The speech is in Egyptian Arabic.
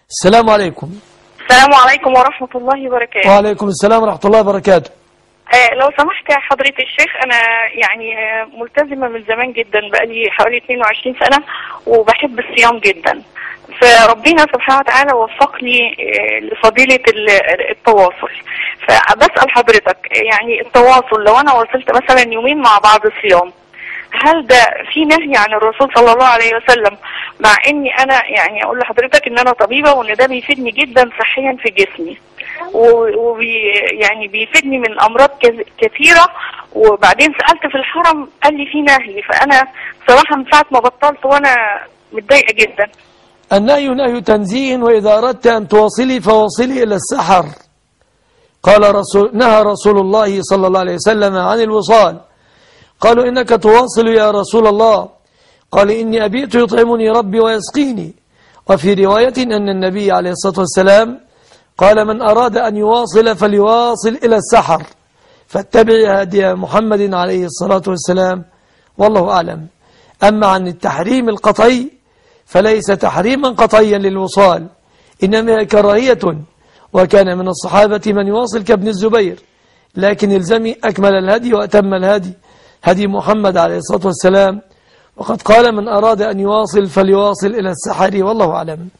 السلام عليكم السلام عليكم ورحمة الله وبركاته وعليكم السلام ورحمة الله وبركاته آه لو سمحت يا حضرة الشيخ أنا يعني آه ملتزمة من زمان جدا بقالي حوالي 22 سنة وبحب الصيام جدا فربنا سبحانه وتعالى وفق لي آه لفضيلة ال- التواصل فبسأل حضرتك يعني التواصل لو أنا وصلت مثلا يومين مع بعض صيام هل ده في نهي عن الرسول صلى الله عليه وسلم مع اني انا يعني اقول لحضرتك ان انا طبيبه وان ده بيفيدني جدا صحيا في جسمي و- وبي يعني بيفيدني من امراض كز- كثيره وبعدين سالت في الحرم قال لي في نهي فانا صراحه من ساعه ما بطلت وانا متضايقه جدا النهي نهي تنزيه وإذا أردت أن تواصلي فواصلي إلى السحر قال رسول نهى رسول الله صلى الله عليه وسلم عن الوصال قالوا إنك تواصل يا رسول الله قال إني أبيت يطعمني ربي ويسقيني وفي رواية أن النبي عليه الصلاة والسلام قال من أراد أن يواصل فليواصل إلى السحر فاتبع هدي محمد عليه الصلاة والسلام والله أعلم أما عن التحريم القطعي فليس تحريما قطعيا للوصال إنما هي كراهية وكان من الصحابة من يواصل كابن الزبير لكن الزمي أكمل الهدي وأتم الهدي هدي محمد عليه الصلاة والسلام وقد قال من أراد أن يواصل فليواصل إلى السحر والله أعلم